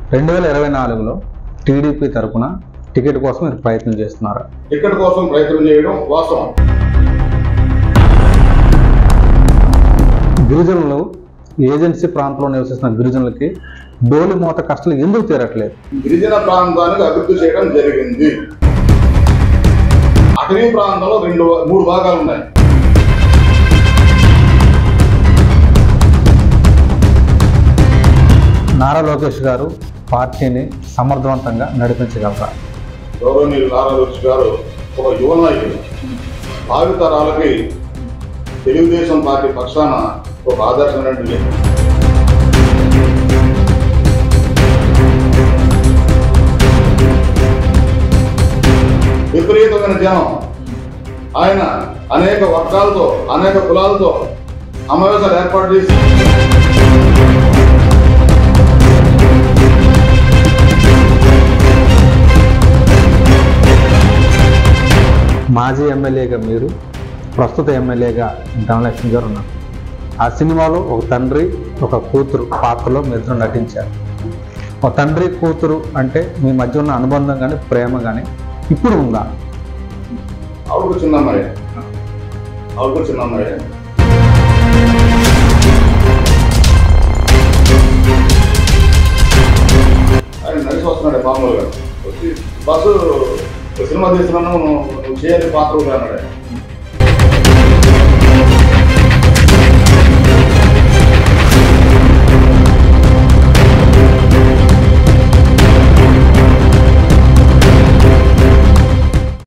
రెండు వేల ఇరవై నాలుగులో టీడీపీ తరపున టికెట్ కోసం మీరు ప్రయత్నం చేస్తున్నారా టికెట్ కోసం ప్రయత్నం చేయడం వాస్తవం గిరిజనులు ఏజెన్సీ ప్రాంతంలో నివసిస్తున్న గిరిజనులకి డోలి మూత కష్టాలు ఎందుకు తీరట్లేదు గిరిజన ప్రాంతానికి అభివృద్ధి చేయడం జరిగింది అటవీ ప్రాంతంలో రెండు మూడు భాగాలు ఉన్నాయి నారా లోకేష్ గారు పార్టీని సమర్థవంతంగా నడిపించగలరా గౌరవనీయులు నారా లోకేష్ గారు ఒక యువ నాయకుడు భావితరాలకి తెలుగుదేశం పార్టీ పక్షాన ఒక ఆదర్శమైన వ్యక్తి. విపరీతమైన జనం ఆయన అనేక వర్గాలతో అనేక కులాలతో సమావేశాలు ఏర్పాటు చేసి మాజీ ఎమ్మెల్యేగా మీరు ప్రస్తుత ఎమ్మెల్యేగా ధనలక్ష్మి గారు ఉన్నారు ఆ సినిమాలో ఒక తండ్రి ఒక కూతురు పాత్రలో మీ ఇద్దరు నటించారు ఒక తండ్రి కూతురు అంటే మీ మధ్య ఉన్న అనుబంధం కానీ ప్రేమ కానీ ఇప్పుడు ఉందా ఆవిడకు చిన్న అమ్మాయి ఆవిడకు చిన్న అమ్మాయి ఆయన నడిచి వస్తున్నాడు మామూలుగా వచ్చి బస్సు సినిమా తీస్తున్నాను నువ్వు నువ్వు చేయాలి పాత్ర కూడా అన్నాడు ఆయన.